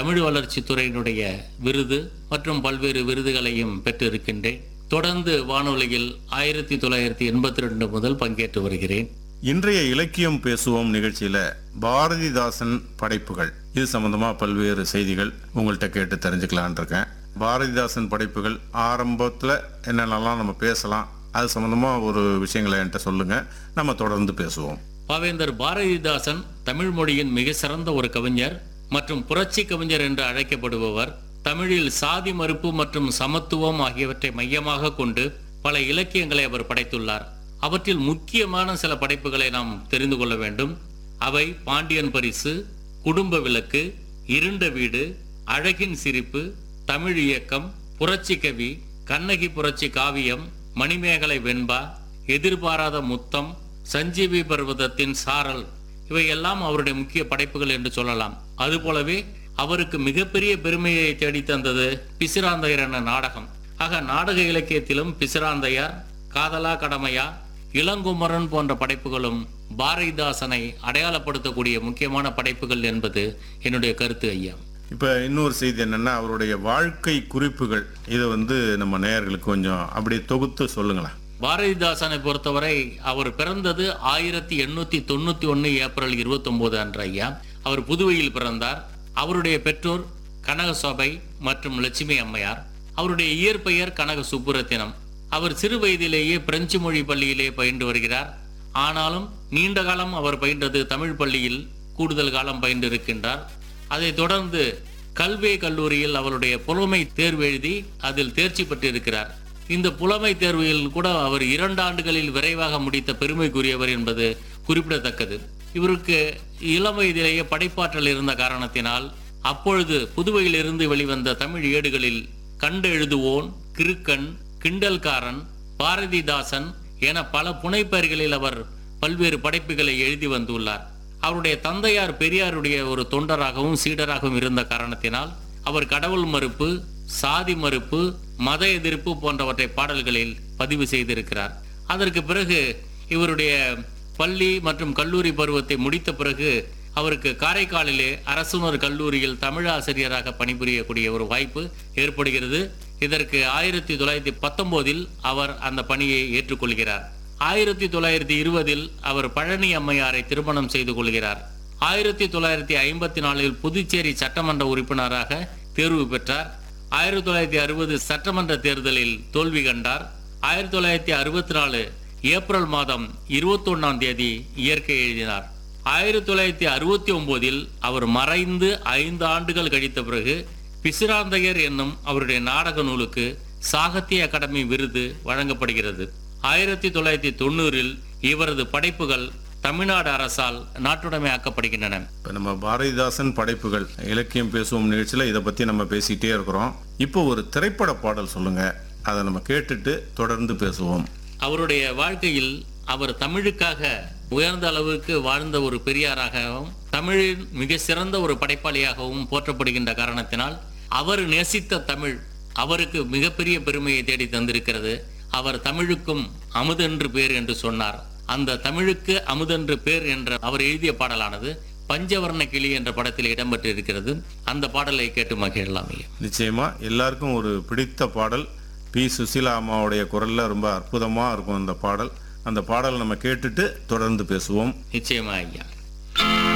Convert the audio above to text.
தமிழ் வளர்ச்சித் துறையினுடைய விருது மற்றும் பல்வேறு விருதுகளையும் பெற்றிருக்கின்றேன் தொடர்ந்து வானொலியில் ஆயிரத்தி தொள்ளாயிரத்தி எண்பத்தி ரெண்டு முதல் பங்கேற்று வருகிறேன் இன்றைய இலக்கியம் பேசுவோம் நிகழ்ச்சியில பாரதிதாசன் படைப்புகள் இது சம்பந்தமா பல்வேறு செய்திகள் உங்கள்கிட்ட கேட்டு தெரிஞ்சுக்கலான் இருக்கேன் பாரதிதாசன் படைப்புகள் ஆரம்பத்துல என்னென்னலாம் நம்ம பேசலாம் அது சம்பந்தமா ஒரு விஷயங்களை என்கிட்ட சொல்லுங்க நம்ம தொடர்ந்து பேசுவோம் பாவேந்தர் பாரதிதாசன் தமிழ் மொழியின் மிக சிறந்த ஒரு கவிஞர் மற்றும் புரட்சி கவிஞர் என்று அழைக்கப்படுபவர் தமிழில் சாதி மறுப்பு மற்றும் சமத்துவம் ஆகியவற்றை மையமாக கொண்டு பல இலக்கியங்களை அவர் படைத்துள்ளார் அவற்றில் முக்கியமான சில படைப்புகளை நாம் தெரிந்து கொள்ள வேண்டும் அவை பாண்டியன் பரிசு குடும்ப விளக்கு இருண்ட வீடு அழகின் சிரிப்பு தமிழ் இயக்கம் புரட்சி கவி கண்ணகி புரட்சி காவியம் மணிமேகலை வெண்பா எதிர்பாராத முத்தம் சஞ்சீவி பர்வதத்தின் சாரல் இவையெல்லாம் அவருடைய முக்கிய படைப்புகள் என்று சொல்லலாம் அதுபோலவே அவருக்கு மிகப்பெரிய பெருமையை தேடி தந்தது பிசிராந்தையர் என்ற நாடகம் ஆக நாடக இலக்கியத்திலும் பிசிராந்தையார் காதலா கடமையா இளங்குமரன் போன்ற படைப்புகளும் பாரதிதாசனை அடையாளப்படுத்தக்கூடிய முக்கியமான படைப்புகள் என்பது என்னுடைய கருத்து ஐயா இப்ப இன்னொரு செய்தி என்னன்னா அவருடைய வாழ்க்கை குறிப்புகள் இதை வந்து நம்ம நேயர்களுக்கு கொஞ்சம் அப்படியே தொகுத்து சொல்லுங்களேன் பாரதிதாசனை பொறுத்தவரை அவர் பிறந்தது ஆயிரத்தி எண்ணூத்தி தொண்ணூத்தி ஒன்னு ஏப்ரல் இருபத்தி ஒன்பது அன்று ஐயா அவர் புதுவையில் பிறந்தார் அவருடைய பெற்றோர் கனகசோபை மற்றும் லட்சுமி அம்மையார் அவருடைய இயற்பெயர் கனக சுப்புரத்தினம் அவர் சிறு வயதிலேயே பிரெஞ்சு மொழி பள்ளியிலே பயின்று வருகிறார் ஆனாலும் நீண்ட காலம் அவர் பயின்றது தமிழ் பள்ளியில் கூடுதல் காலம் பயின்றிருக்கின்றார் அதைத் தொடர்ந்து கல்வே கல்லூரியில் அவருடைய புலமை தேர்வு எழுதி அதில் தேர்ச்சி பெற்றிருக்கிறார் இந்த புலமை தேர்வில் கூட அவர் இரண்டு ஆண்டுகளில் விரைவாக முடித்த பெருமைக்குரியவர் என்பது குறிப்பிடத்தக்கது இவருக்கு இளம் வயதிலேயே படைப்பாற்றல் இருந்த காரணத்தினால் அப்பொழுது புதுவையிலிருந்து வெளிவந்த தமிழ் ஏடுகளில் கண்டு எழுதுவோன் கிறுக்கன் கிண்டல்காரன் பாரதிதாசன் என பல புனைப்பெயர்களில் அவர் பல்வேறு படைப்புகளை எழுதி வந்துள்ளார் அவருடைய தந்தையார் பெரியாருடைய ஒரு தொண்டராகவும் சீடராகவும் இருந்த காரணத்தினால் அவர் கடவுள் மறுப்பு சாதி மறுப்பு மத எதிர்ப்பு போன்றவற்றை பாடல்களில் பதிவு செய்திருக்கிறார் அதற்கு பிறகு இவருடைய பள்ளி மற்றும் கல்லூரி பருவத்தை முடித்த பிறகு அவருக்கு காரைக்காலிலே அரசுணர் கல்லூரியில் தமிழ் ஆசிரியராக பணிபுரியக்கூடிய ஒரு வாய்ப்பு ஏற்படுகிறது இதற்கு ஆயிரத்தி தொள்ளாயிரத்தி பத்தொன்பதில் அவர் அந்த பணியை ஏற்றுக்கொள்கிறார் ஆயிரத்தி தொள்ளாயிரத்தி இருபதில் அவர் பழனி அம்மையாரை திருமணம் செய்து கொள்கிறார் ஆயிரத்தி தொள்ளாயிரத்தி ஐம்பத்தி நாலில் புதுச்சேரி சட்டமன்ற உறுப்பினராக தேர்வு பெற்றார் ஆயிரத்தி தொள்ளாயிரத்தி அறுபது சட்டமன்ற தேர்தலில் தோல்வி கண்டார் ஆயிரத்தி தொள்ளாயிரத்தி அறுபத்தி நாலு ஏப்ரல் மாதம் இருபத்தொன்னாம் தேதி இயற்கை எழுதினார் ஆயிரத்தி தொள்ளாயிரத்தி அறுபத்தி ஒன்பதில் அவர் மறைந்து ஐந்து ஆண்டுகள் கழித்த பிறகு பிசிராந்தையர் என்னும் அவருடைய நாடக நூலுக்கு சாகித்ய அகாடமி விருது வழங்கப்படுகிறது ஆயிரத்தி தொள்ளாயிரத்தி தொண்ணூறில் இவரது படைப்புகள் தமிழ்நாடு அரசால் நாட்டுடைமையாக்கப்படுகின்றன இப்போ நம்ம பாரதிதாசன் படைப்புகள் இலக்கியம் பேசுவோம் நிகழ்ச்சியில் இதை பற்றி நம்ம பேசிக்கிட்டே இருக்கிறோம் இப்போ ஒரு திரைப்பட பாடல் சொல்லுங்க அதை நம்ம கேட்டுட்டு தொடர்ந்து பேசுவோம் அவருடைய வாழ்க்கையில் அவர் தமிழுக்காக உயர்ந்த அளவுக்கு வாழ்ந்த ஒரு பெரியாராகவும் தமிழின் மிக சிறந்த ஒரு படைப்பாளியாகவும் போற்றப்படுகின்ற காரணத்தினால் அவர் நேசித்த தமிழ் அவருக்கு மிகப்பெரிய பெருமையை தேடி தந்திருக்கிறது அவர் தமிழுக்கும் அமுதென்று பேர் என்று சொன்னார் அந்த தமிழுக்கு அமுதென்று பேர் என்ற அவர் எழுதிய பாடலானது பஞ்சவர்ண கிளி என்ற படத்தில் இடம்பெற்றிருக்கிறது அந்த பாடலை கேட்டு மகிழலாம் ஐயா நிச்சயமா எல்லாருக்கும் ஒரு பிடித்த பாடல் பி சுசீலா அம்மாவுடைய குரல்ல ரொம்ப அற்புதமா இருக்கும் அந்த பாடல் அந்த பாடல் நம்ம கேட்டுட்டு தொடர்ந்து பேசுவோம் நிச்சயமா ஐயா